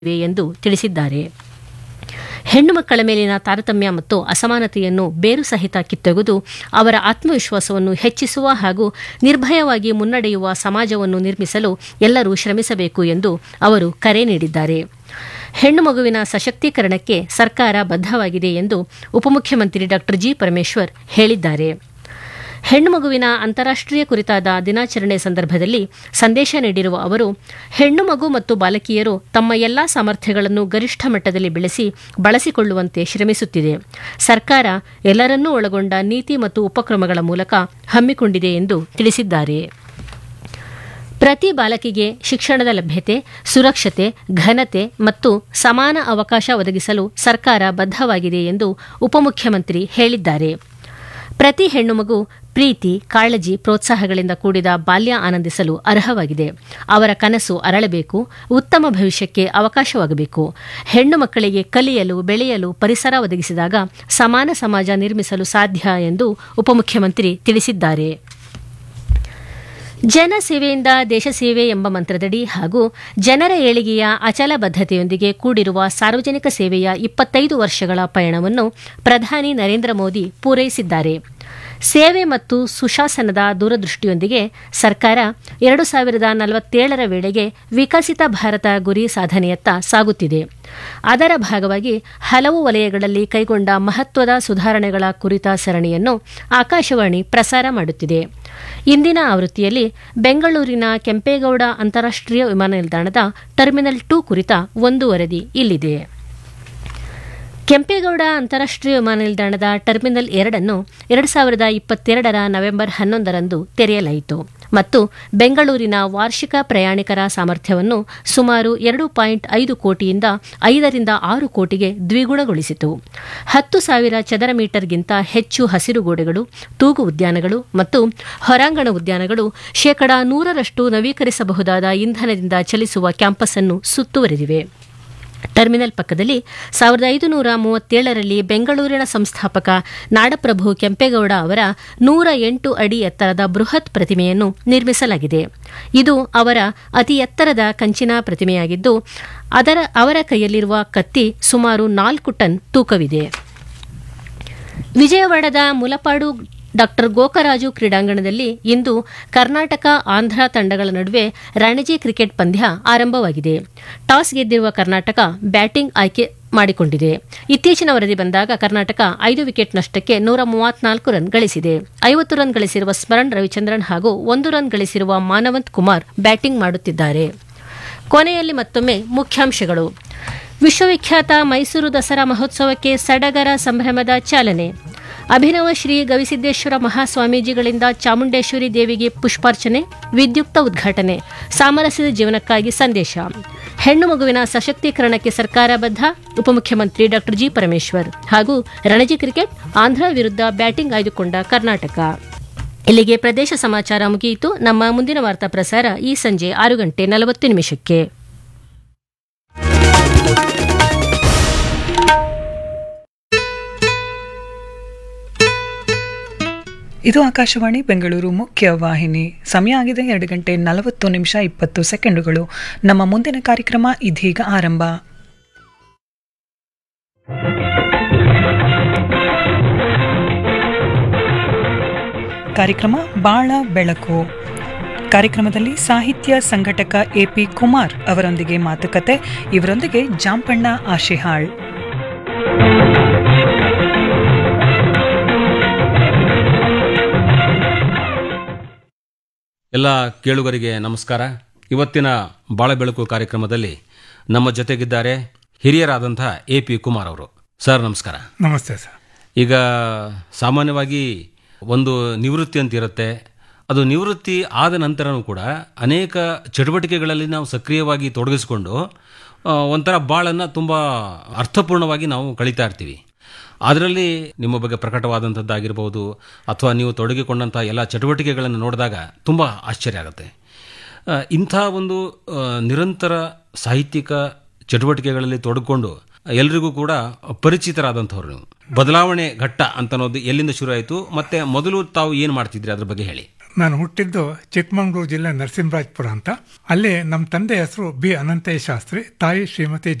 ಇವೆ ಎಂದು ತಿಳಿಸಿದ್ದಾರೆ ಹೆಣ್ಣು ಮಕ್ಕಳ ಮೇಲಿನ ತಾರತಮ್ಯ ಮತ್ತು ಅಸಮಾನತೆಯನ್ನು ಬೇರು ಸಹಿತ ಕಿತ್ತೊಗೆದು ಅವರ ಆತ್ಮವಿಶ್ವಾಸವನ್ನು ಹೆಚ್ಚಿಸುವ ಹಾಗೂ ನಿರ್ಭಯವಾಗಿ ಮುನ್ನಡೆಯುವ ಸಮಾಜವನ್ನು ನಿರ್ಮಿಸಲು ಎಲ್ಲರೂ ಶ್ರಮಿಸಬೇಕು ಎಂದು ಅವರು ಕರೆ ನೀಡಿದ್ದಾರೆ ಹೆಣ್ಣು ಮಗುವಿನ ಸಶಕ್ತೀಕರಣಕ್ಕೆ ಸರ್ಕಾರ ಬದ್ಧವಾಗಿದೆ ಎಂದು ಉಪಮುಖ್ಯಮಂತ್ರಿ ಡಾ ಜಿ ಪರಮೇಶ್ವರ್ ಹೇಳಿದ್ದಾರೆ ಹೆಣ್ಣು ಮಗುವಿನ ಅಂತಾರಾಷ್ಟೀಯ ಕುರಿತಾದ ದಿನಾಚರಣೆ ಸಂದರ್ಭದಲ್ಲಿ ಸಂದೇಶ ನೀಡಿರುವ ಅವರು ಹೆಣ್ಣು ಮಗು ಮತ್ತು ಬಾಲಕಿಯರು ತಮ್ಮ ಎಲ್ಲಾ ಸಾಮರ್ಥ್ಯಗಳನ್ನು ಗರಿಷ್ಠ ಮಟ್ಟದಲ್ಲಿ ಬೆಳೆಸಿ ಬಳಸಿಕೊಳ್ಳುವಂತೆ ಶ್ರಮಿಸುತ್ತಿದೆ ಸರ್ಕಾರ ಎಲ್ಲರನ್ನೂ ಒಳಗೊಂಡ ನೀತಿ ಮತ್ತು ಉಪಕ್ರಮಗಳ ಮೂಲಕ ಹಮ್ಮಿಕೊಂಡಿದೆ ಎಂದು ತಿಳಿಸಿದ್ದಾರೆ ಪ್ರತಿ ಬಾಲಕಿಗೆ ಶಿಕ್ಷಣದ ಲಭ್ಯತೆ ಸುರಕ್ಷತೆ ಘನತೆ ಮತ್ತು ಸಮಾನ ಅವಕಾಶ ಒದಗಿಸಲು ಸರ್ಕಾರ ಬದ್ಧವಾಗಿದೆ ಎಂದು ಉಪಮುಖ್ಯಮಂತ್ರಿ ಹೇಳಿದ್ದಾರೆ ಪ್ರತಿ ಹೆಣ್ಣು ಮಗು ಪ್ರೀತಿ ಕಾಳಜಿ ಪ್ರೋತ್ಸಾಹಗಳಿಂದ ಕೂಡಿದ ಬಾಲ್ಯ ಆನಂದಿಸಲು ಅರ್ಹವಾಗಿದೆ ಅವರ ಕನಸು ಅರಳಬೇಕು ಉತ್ತಮ ಭವಿಷ್ಯಕ್ಕೆ ಅವಕಾಶವಾಗಬೇಕು ಹೆಣ್ಣು ಮಕ್ಕಳಿಗೆ ಕಲಿಯಲು ಬೆಳೆಯಲು ಪರಿಸರ ಒದಗಿಸಿದಾಗ ಸಮಾನ ಸಮಾಜ ನಿರ್ಮಿಸಲು ಸಾಧ್ಯ ಎಂದು ಉಪಮುಖ್ಯಮಂತ್ರಿ ತಿಳಿಸಿದ್ದಾರೆ ಜನ ಸೇವೆಯಿಂದ ದೇಶ ಸೇವೆ ಎಂಬ ಮಂತ್ರದಡಿ ಹಾಗೂ ಜನರ ಏಳಿಗೆಯ ಅಚಲ ಬದ್ಧತೆಯೊಂದಿಗೆ ಕೂಡಿರುವ ಸಾರ್ವಜನಿಕ ಸೇವೆಯ ಇಪ್ಪತ್ತೈದು ವರ್ಷಗಳ ಪಯಣವನ್ನು ಪ್ರಧಾನಿ ನರೇಂದ್ರ ಮೋದಿ ಪೂರೈಸಿದ್ದಾರೆ ಸೇವೆ ಮತ್ತು ಸುಶಾಸನದ ದೂರದೃಷ್ಟಿಯೊಂದಿಗೆ ಸರ್ಕಾರ ಎರಡು ಸಾವಿರದ ನಲವತ್ತೇಳರ ವೇಳೆಗೆ ವಿಕಸಿತ ಭಾರತ ಗುರಿ ಸಾಧನೆಯತ್ತ ಸಾಗುತ್ತಿದೆ ಅದರ ಭಾಗವಾಗಿ ಹಲವು ವಲಯಗಳಲ್ಲಿ ಕೈಗೊಂಡ ಮಹತ್ವದ ಸುಧಾರಣೆಗಳ ಕುರಿತ ಸರಣಿಯನ್ನು ಆಕಾಶವಾಣಿ ಪ್ರಸಾರ ಮಾಡುತ್ತಿದೆ ಇಂದಿನ ಆವೃತ್ತಿಯಲ್ಲಿ ಬೆಂಗಳೂರಿನ ಕೆಂಪೇಗೌಡ ಅಂತಾರಾಷ್ಟೀಯ ವಿಮಾನ ನಿಲ್ದಾಣದ ಟರ್ಮಿನಲ್ ಟೂ ಕುರಿತ ಒಂದು ವರದಿ ಇಲ್ಲಿದೆ ಕೆಂಪೇಗೌಡ ಅಂತಾರಾಷ್ಟೀಯ ವಿಮಾನ ನಿಲ್ದಾಣದ ಟರ್ಮಿನಲ್ ಎರಡನ್ನು ಎರಡು ಸಾವಿರದ ಇಪ್ಪತ್ತೆರಡರ ನವೆಂಬರ್ ಹನ್ನೊಂದರಂದು ತೆರೆಯಲಾಯಿತು ಮತ್ತು ಬೆಂಗಳೂರಿನ ವಾರ್ಷಿಕ ಪ್ರಯಾಣಿಕರ ಸಾಮರ್ಥ್ಯವನ್ನು ಸುಮಾರು ಎರಡು ಪಾಯಿಂಟ್ ಐದು ಕೋಟಿಯಿಂದ ಐದರಿಂದ ಆರು ಕೋಟಿಗೆ ದ್ವಿಗುಣಗೊಳಿಸಿತು ಹತ್ತು ಸಾವಿರ ಚದರ ಮೀಟರ್ಗಿಂತ ಹೆಚ್ಚು ಹಸಿರು ಗೋಡೆಗಳು ತೂಗು ಉದ್ಯಾನಗಳು ಮತ್ತು ಹೊರಾಂಗಣ ಉದ್ಯಾನಗಳು ಶೇಕಡಾ ನೂರರಷ್ಟು ನವೀಕರಿಸಬಹುದಾದ ಇಂಧನದಿಂದ ಚಲಿಸುವ ಕ್ಯಾಂಪಸ್ ಅನ್ನು ಸುತ್ತುವರೆದಿವೆ ಟರ್ಮಿನಲ್ ಪಕ್ಕದಲ್ಲಿ ಸಾವಿರದ ಐದುನೂರ ಮೂವತ್ತೇಳರಲ್ಲಿ ಬೆಂಗಳೂರಿನ ಸಂಸ್ಥಾಪಕ ನಾಡಪ್ರಭು ಕೆಂಪೇಗೌಡ ಅವರ ನೂರ ಎಂಟು ಅಡಿ ಎತ್ತರದ ಬೃಹತ್ ಪ್ರತಿಮೆಯನ್ನು ನಿರ್ಮಿಸಲಾಗಿದೆ ಇದು ಅವರ ಅತಿ ಎತ್ತರದ ಕಂಚಿನ ಪ್ರತಿಮೆಯಾಗಿದ್ದು ಅದರ ಅವರ ಕೈಯಲ್ಲಿರುವ ಕತ್ತಿ ಸುಮಾರು ನಾಲ್ಕು ಟನ್ ತೂಕವಿದೆ ವಿಜಯವಾಡದ ಮುಲಪಾಡು ಡಾಕ್ಟರ್ ಗೋಕರಾಜು ಕ್ರೀಡಾಂಗಣದಲ್ಲಿ ಇಂದು ಕರ್ನಾಟಕ ಆಂಧ್ರ ತಂಡಗಳ ನಡುವೆ ರಣಜಿ ಕ್ರಿಕೆಟ್ ಪಂದ್ಯ ಆರಂಭವಾಗಿದೆ ಟಾಸ್ ಗೆದ್ದಿರುವ ಕರ್ನಾಟಕ ಬ್ಯಾಟಿಂಗ್ ಆಯ್ಕೆ ಮಾಡಿಕೊಂಡಿದೆ ಇತ್ತೀಚಿನ ವರದಿ ಬಂದಾಗ ಕರ್ನಾಟಕ ಐದು ವಿಕೆಟ್ ನಷ್ಟಕ್ಕೆ ನೂರ ಮೂವತ್ನಾಲ್ಕು ರನ್ ಗಳಿಸಿದೆ ಐವತ್ತು ರನ್ ಗಳಿಸಿರುವ ಸ್ಮರಣ್ ರವಿಚಂದ್ರನ್ ಹಾಗೂ ಒಂದು ರನ್ ಗಳಿಸಿರುವ ಮಾನವಂತ್ ಕುಮಾರ್ ಬ್ಯಾಟಿಂಗ್ ಮಾಡುತ್ತಿದ್ದಾರೆ ಕೊನೆಯಲ್ಲಿ ಮತ್ತೊಮ್ಮೆ ಮುಖ್ಯಾಂಶಗಳು ವಿಶ್ವವಿಖ್ಯಾತ ಮೈಸೂರು ದಸರಾ ಮಹೋತ್ಸವಕ್ಕೆ ಸಡಗರ ಸಂಭ್ರಮದ ಚಾಲನೆ ಅಭಿನವ ಶ್ರೀ ಗವಿಸಿದ್ದೇಶ್ವರ ಮಹಾಸ್ವಾಮೀಜಿಗಳಿಂದ ಚಾಮುಂಡೇಶ್ವರಿ ದೇವಿಗೆ ಪುಷ್ಪಾರ್ಚನೆ ವಿದ್ಯುಕ್ತ ಉದ್ಘಾಟನೆ ಸಾಮರಸ್ಯದ ಜೀವನಕ್ಕಾಗಿ ಸಂದೇಶ ಹೆಣ್ಣು ಮಗುವಿನ ಸಶಕ್ತೀಕರಣಕ್ಕೆ ಸರ್ಕಾರ ಬದ್ಧ ಉಪಮುಖ್ಯಮಂತ್ರಿ ಡಾ ಜಿ ಪರಮೇಶ್ವರ್ ಹಾಗೂ ರಣಜಿ ಕ್ರಿಕೆಟ್ ಆಂಧ್ರ ವಿರುದ್ಧ ಬ್ಯಾಟಿಂಗ್ ಆಯ್ದುಕೊಂಡ ಕರ್ನಾಟಕ ಇಲ್ಲಿಗೆ ಪ್ರದೇಶ ಸಮಾಚಾರ ಮುಗಿಯಿತು ನಮ್ಮ ಮುಂದಿನ ವಾರ್ತಾ ಪ್ರಸಾರ ಈ ಸಂಜೆ ಆರು ಗಂಟೆ ನಲವತ್ತು ನಿಮಿಷಕ್ಕೆ ಇದು ಆಕಾಶವಾಣಿ ಬೆಂಗಳೂರು ಮುಖ್ಯ ವಾಹಿನಿ ಸಮಯ ಆಗಿದೆ ಎರಡು ಗಂಟೆ ನಲವತ್ತು ನಿಮಿಷ ಇಪ್ಪತ್ತು ಸೆಕೆಂಡುಗಳು ನಮ್ಮ ಮುಂದಿನ ಕಾರ್ಯಕ್ರಮ ಇದೀಗ ಆರಂಭ ಕಾರ್ಯಕ್ರಮ ಬಾಳ ಬೆಳಕು ಕಾರ್ಯಕ್ರಮದಲ್ಲಿ ಸಾಹಿತ್ಯ ಸಂಘಟಕ ಎಪಿ ಕುಮಾರ್ ಅವರೊಂದಿಗೆ ಮಾತುಕತೆ ಇವರೊಂದಿಗೆ ಜಾಂಪಣ್ಣ ಆಶಿಹಾಳ್ ಎಲ್ಲ ಕೇಳುಗರಿಗೆ ನಮಸ್ಕಾರ ಇವತ್ತಿನ ಬಾಳ ಬೆಳಕು ಕಾರ್ಯಕ್ರಮದಲ್ಲಿ ನಮ್ಮ ಜೊತೆಗಿದ್ದಾರೆ ಹಿರಿಯರಾದಂತಹ ಎ ಪಿ ಕುಮಾರ್ ಅವರು ಸರ್ ನಮಸ್ಕಾರ ನಮಸ್ತೆ ಸರ್ ಈಗ ಸಾಮಾನ್ಯವಾಗಿ ಒಂದು ನಿವೃತ್ತಿ ಅಂತ ಇರುತ್ತೆ ಅದು ನಿವೃತ್ತಿ ಆದ ನಂತರನೂ ಕೂಡ ಅನೇಕ ಚಟುವಟಿಕೆಗಳಲ್ಲಿ ನಾವು ಸಕ್ರಿಯವಾಗಿ ತೊಡಗಿಸಿಕೊಂಡು ಆ, ಒಂಥರ ಬಾಳನ್ನು ತುಂಬ ಅರ್ಥಪೂರ್ಣವಾಗಿ ನಾವು ಕಳೀತಾ ಇರ್ತೀವಿ ಅದರಲ್ಲಿ ನಿಮ್ಮ ಬಗ್ಗೆ ಪ್ರಕಟವಾದಂಥದ್ದಾಗಿರ್ಬೋದು ಅಥವಾ ನೀವು ತೊಡಗಿಕೊಂಡಂಥ ಎಲ್ಲ ಚಟುವಟಿಕೆಗಳನ್ನು ನೋಡಿದಾಗ ತುಂಬ ಆಶ್ಚರ್ಯ ಆಗುತ್ತೆ ಆ, ಇಂಥ ಒಂದು ಆ, ನಿರಂತರ ಸಾಹಿತ್ಯಿಕ ಚಟುವಟಿಕೆಗಳಲ್ಲಿ ತೊಡಗಿಕೊಂಡು ಎಲ್ರಿಗೂ ಕೂಡ ಪರಿಚಿತರಾದಂಥವ್ರು ನೀವು ಬದಲಾವಣೆ ಘಟ್ಟ ಅಂತ ಅನ್ನೋದು ಎಲ್ಲಿಂದ ಶುರು ಆಯಿತು ಮತ್ತೆ ಮೊದಲು ತಾವು ಏನು ಮಾಡ್ತಿದ್ರಿ ಅದ್ರ ಬಗ್ಗೆ ಹೇಳಿ ನಾನು ಹುಟ್ಟಿದ್ದು ಚಿಕ್ಕಮಗಳೂರು ಜಿಲ್ಲೆ ನರಸಿಂಹರಾಜಪುರ ಅಂತ ಅಲ್ಲಿ ನಮ್ಮ ತಂದೆ ಹೆಸರು ಬಿ ಅನಂತಯ್ಯ ಶಾಸ್ತ್ರಿ ತಾಯಿ ಶ್ರೀಮತಿ